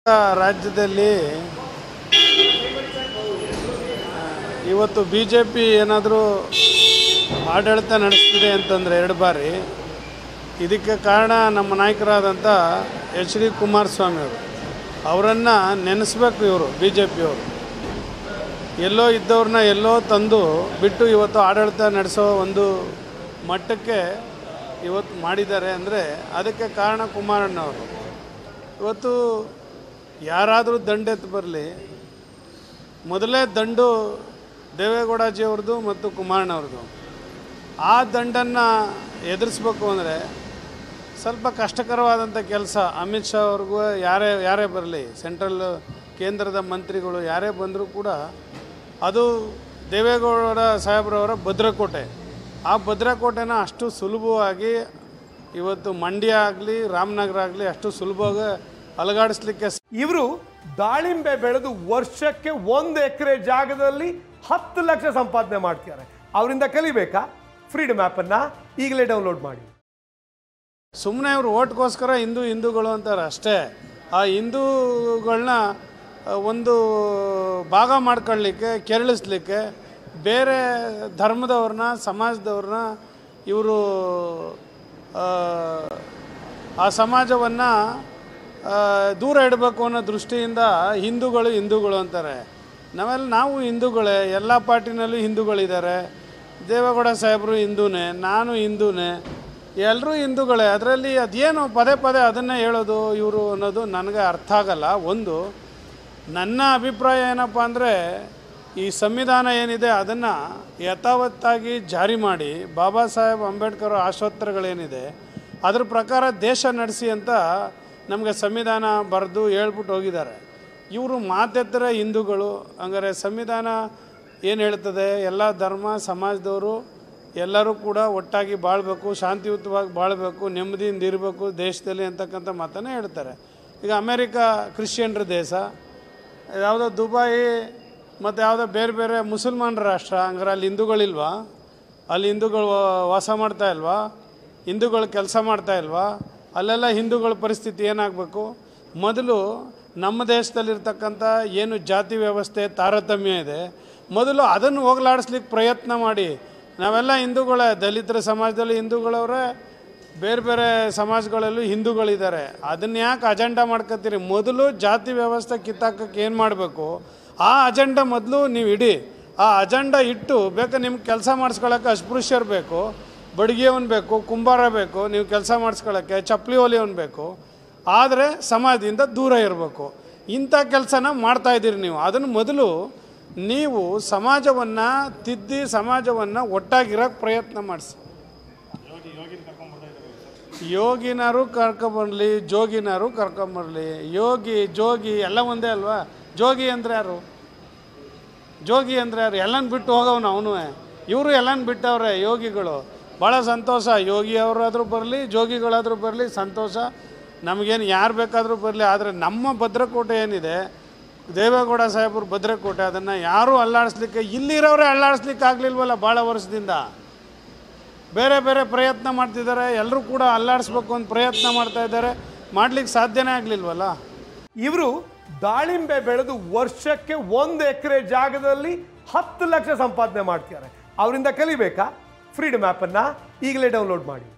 ರಾಜ್ಯದಲ್ಲಿ ಆ, ಇವತ್ತು ಬಿ ಜೆ ಪಿ ಏನಾದರೂ ಆಡಳಿತ ನಡೆಸ್ತಿದೆ ಅಂತಂದರೆ ಎರಡು ಬಾರಿ ಇದಕ್ಕೆ ಕಾರಣ ನಮ್ಮ ನಾಯಕರಾದಂಥ ಎಚ್ ಡಿ ಕುಮಾರಸ್ವಾಮಿ ಅವರು ಅವರನ್ನು ನೆನೆಸ್ಬೇಕು ಇವರು ಬಿ ಜೆ ಪಿಯವರು ಎಲ್ಲೋ ಇದ್ದವ್ರನ್ನ ಎಲ್ಲೋ ತಂದು ಬಿಟ್ಟು ಇವತ್ತು ಆಡಳಿತ ನಡೆಸೋ ಒಂದು ಮಟ್ಟಕ್ಕೆ ಇವತ್ತು ಮಾಡಿದ್ದಾರೆ ಅಂದರೆ ಅದಕ್ಕೆ ಕಾರಣ ಕುಮಾರಣ್ಣವರು ಇವತ್ತು ಯಾರಾದರೂ ದಂಡೆತ್ತು ಬರಲಿ ಮೊದಲೇ ದಂಡು ದೇವೇಗೌಡಜಿಯವ್ರದ್ದು ಮತ್ತು ಕುಮಾರಣ್ಣವ್ರದ್ದು ಆ ದಂಡನ್ನು ಎದುರಿಸ್ಬೇಕು ಅಂದರೆ ಸ್ವಲ್ಪ ಕಷ್ಟಕರವಾದಂಥ ಕೆಲಸ ಅಮಿತ್ ಶಾ ಅವ್ರಿಗೂ ಯಾರೇ ಯಾರೇ ಬರಲಿ ಸೆಂಟ್ರಲ್ ಕೇಂದ್ರದ ಮಂತ್ರಿಗಳು ಯಾರೇ ಬಂದರೂ ಕೂಡ ಅದು ದೇವೇಗೌಡ ಸಾಹೇಬ್ರವರ ಭದ್ರಕೋಟೆ ಆ ಭದ್ರಕೋಟೆನ ಅಷ್ಟು ಸುಲಭವಾಗಿ ಇವತ್ತು ಮಂಡ್ಯ ಆಗಲಿ ರಾಮನಗರ ಆಗಲಿ ಅಷ್ಟು ಸುಲಭವಾಗಿ ಅಲಗಾಡಿಸ್ಲಿಕ್ಕೆ ಇವರು ದಾಳಿಂಬೆ ಬೆಳೆದು ವರ್ಷಕ್ಕೆ ಒಂದು ಎಕರೆ ಜಾಗದಲ್ಲಿ ಹತ್ತು ಲಕ್ಷ ಸಂಪಾದನೆ ಮಾಡ್ತಿದ್ದಾರೆ ಅವರಿಂದ ಕಲಿಬೇಕಾ ಫ್ರೀಡಮ್ ಆ್ಯಪನ್ನು ಈಗಲೇ ಡೌನ್ಲೋಡ್ ಮಾಡಿ ಸುಮ್ಮನೆ ಇವರು ಓಟ್ಗೋಸ್ಕರ ಹಿಂದೂ ಹಿಂದೂಗಳು ಅಂತಾರೆ ಅಷ್ಟೇ ಆ ಹಿಂದೂಗಳನ್ನ ಒಂದು ಭಾಗ ಮಾಡ್ಕೊಳ್ಳಿಕ್ಕೆ ಕೆರಳಿಸ್ಲಿಕ್ಕೆ ಬೇರೆ ಧರ್ಮದವ್ರನ್ನ ಸಮಾಜದವ್ರನ್ನ ಇವರು ಆ ಸಮಾಜವನ್ನು ದೂರ ಇಡಬೇಕು ಅನ್ನೋ ದೃಷ್ಟಿಯಿಂದ ಹಿಂದೂಗಳು ಹಿಂದೂಗಳು ಅಂತಾರೆ ನಾವೆಲ್ಲ ನಾವು ಹಿಂದೂಗಳೇ ಎಲ್ಲ ಪಾರ್ಟಿನಲ್ಲೂ ಹಿಂದೂಗಳಿದ್ದಾರೆ ದೇವೇಗೌಡ ಸಾಹೇಬರು ಹಿಂದೂನೇ ನಾನು ಹಿಂದೂನೇ ಎಲ್ಲರೂ ಹಿಂದೂಗಳೇ ಅದರಲ್ಲಿ ಅದೇನು ಪದೇ ಪದೇ ಅದನ್ನೇ ಹೇಳೋದು ಇವರು ಅನ್ನೋದು ನನಗೆ ಅರ್ಥ ಆಗಲ್ಲ ಒಂದು ನನ್ನ ಅಭಿಪ್ರಾಯ ಏನಪ್ಪ ಅಂದರೆ ಈ ಸಂವಿಧಾನ ಏನಿದೆ ಅದನ್ನು ಯಥಾವತ್ತಾಗಿ ಜಾರಿ ಮಾಡಿ ಬಾಬಾ ಸಾಹೇಬ್ ಅಂಬೇಡ್ಕರ್ ಆಶೋತ್ತರಗಳೇನಿದೆ ಅದ್ರ ಪ್ರಕಾರ ದೇಶ ನಡೆಸಿ ಅಂತ ನಮಗೆ ಸಂವಿಧಾನ ಬರೆದು ಹೇಳ್ಬಿಟ್ಟು ಹೋಗಿದ್ದಾರೆ ಇವರು ಮಾತೆತ್ತರೆ ಹಿಂದೂಗಳು ಹಂಗಾರೆ ಸಂವಿಧಾನ ಏನು ಹೇಳ್ತದೆ ಎಲ್ಲ ಧರ್ಮ ಸಮಾಜದವರು ಎಲ್ಲರೂ ಕೂಡ ಒಟ್ಟಾಗಿ ಬಾಳಬೇಕು ಶಾಂತಿಯುತವಾಗಿ ಬಾಳಬೇಕು ನೆಮ್ಮದಿಯಿಂದ ಇರಬೇಕು ದೇಶದಲ್ಲಿ ಅಂತಕ್ಕಂಥ ಮಾತನ್ನೇ ಹೇಳ್ತಾರೆ ಈಗ ಅಮೇರಿಕಾ ಕ್ರಿಶ್ಚಿಯನ್ರ ದೇಶ ಯಾವುದೋ ದುಬಾಯಿ ಮತ್ತು ಯಾವುದೋ ಬೇರೆ ಬೇರೆ ಮುಸಲ್ಮಾನರ ರಾಷ್ಟ್ರ ಹಂಗಾರೆ ಅಲ್ಲಿ ಹಿಂದೂಗಳಿಲ್ವಾ ಅಲ್ಲಿ ಹಿಂದೂಗಳು ವಾಸ ಮಾಡ್ತಾ ಇಲ್ವಾ ಹಿಂದೂಗಳು ಕೆಲಸ ಮಾಡ್ತಾ ಇಲ್ವಾ ಅಲ್ಲೆಲ್ಲ ಹಿಂದೂಗಳ ಪರಿಸ್ಥಿತಿ ಏನಾಗಬೇಕು ಮೊದಲು ನಮ್ಮ ದೇಶದಲ್ಲಿರ್ತಕ್ಕಂಥ ಏನು ಜಾತಿ ವ್ಯವಸ್ಥೆ ತಾರತಮ್ಯ ಇದೆ ಮೊದಲು ಅದನ್ನು ಹೋಗಲಾಡಿಸ್ಲಿಕ್ಕೆ ಪ್ರಯತ್ನ ಮಾಡಿ ನಾವೆಲ್ಲ ಹಿಂದೂಗಳೇ ದಲಿತರ ಸಮಾಜದಲ್ಲಿ ಹಿಂದೂಗಳವ್ರೆ ಬೇರೆ ಬೇರೆ ಸಮಾಜಗಳಲ್ಲೂ ಹಿಂದೂಗಳಿದ್ದಾರೆ ಅದನ್ನ ಯಾಕೆ ಅಜೆಂಡಾ ಮಾಡ್ಕೊತೀರಿ ಮೊದಲು ಜಾತಿ ವ್ಯವಸ್ಥೆ ಕಿತ್ತಾಕಕ್ಕೆ ಏನು ಮಾಡಬೇಕು ಆ ಅಜೆಂಡಾ ಮೊದಲು ನೀವು ಇಡಿ ಆ ಅಜೆಂಡಾ ಇಟ್ಟು ಬೇಕಾ ನಿಮ್ಗೆ ಕೆಲಸ ಮಾಡಿಸ್ಕೊಳಕ್ಕೆ ಅಸ್ಪೃಶ್ಯರು ಬೇಕು ಬಡಗಿಯವನ್ ಬೇಕು ಕುಂಬಾರ ಬೇಕು ನೀವು ಕೆಲಸ ಮಾಡಿಸ್ಕೊಳ್ಳೋಕ್ಕೆ ಚಪ್ಪಲಿ ಹೊಲಿಯವನ್ ಬೇಕು ಆದರೆ ಸಮಾಜದಿಂದ ದೂರ ಇರಬೇಕು ಇಂಥ ಕೆಲಸನ ಮಾಡ್ತಾ ಇದ್ದೀರಿ ನೀವು ಅದನ್ನು ಮೊದಲು ನೀವು ಸಮಾಜವನ್ನು ತಿದ್ದಿ ಸಮಾಜವನ್ನು ಒಟ್ಟಾಗಿರೋಕ್ಕೆ ಪ್ರಯತ್ನ ಮಾಡಿಸಿ ಯೋಗಿನರು ಕರ್ಕೊಂಬರ್ಲಿ ಜೋಗಿನರು ಕರ್ಕೊಂಬರ್ಲಿ ಯೋಗಿ ಜೋಗಿ ಎಲ್ಲ ಒಂದೇ ಅಲ್ವಾ ಜೋಗಿ ಅಂದರೆ ಯಾರು ಜೋಗಿ ಅಂದರೆ ಯಾರು ಎಲ್ಲನ ಬಿಟ್ಟು ಹೋಗವನು ಅವನು ಇವರು ಎಲ್ಲನ ಬಿಟ್ಟವ್ರೆ ಯೋಗಿಗಳು ಭಾಳ ಸಂತೋಷ ಯೋಗಿ ಅವರಾದರೂ ಬರಲಿ ಜೋಗಿಗಳಾದರೂ ಬರಲಿ ಸಂತೋಷ ನಮಗೇನು ಯಾರು ಬೇಕಾದರೂ ಬರಲಿ ಆದರೆ ನಮ್ಮ ಭದ್ರಕೋಟೆ ಏನಿದೆ ದೇವೇಗೌಡ ಸಾಹೇಬ್ರ ಭದ್ರಕೋಟೆ ಅದನ್ನು ಯಾರೂ ಅಲ್ಲಾಡಿಸ್ಲಿಕ್ಕೆ ಇಲ್ಲಿರೋರೇ ಅಲ್ಲಾಡಿಸ್ಲಿಕ್ಕೆ ಆಗಲಿಲ್ವಲ್ಲ ಭಾಳ ವರ್ಷದಿಂದ ಬೇರೆ ಬೇರೆ ಪ್ರಯತ್ನ ಮಾಡ್ತಿದ್ದಾರೆ ಎಲ್ಲರೂ ಕೂಡ ಅಲ್ಲಾಡಿಸ್ಬೇಕು ಅಂತ ಪ್ರಯತ್ನ ಮಾಡ್ತಾ ಇದ್ದಾರೆ ಮಾಡ್ಲಿಕ್ಕೆ ಸಾಧ್ಯನೇ ಆಗಲಿಲ್ವಲ್ಲ ಇವರು ದಾಳಿಂಬೆ ಬೆಳೆದು ವರ್ಷಕ್ಕೆ ಒಂದು ಎಕರೆ ಜಾಗದಲ್ಲಿ ಹತ್ತು ಲಕ್ಷ ಸಂಪಾದನೆ ಮಾಡ್ತಿದ್ದಾರೆ ಅವರಿಂದ ಕಲಿಬೇಕಾ ಫ್ರೀಡಮ್ ಆ್ಯಪನ್ನು ಈಗಲೇ ಡೌನ್ಲೋಡ್ ಮಾಡಿ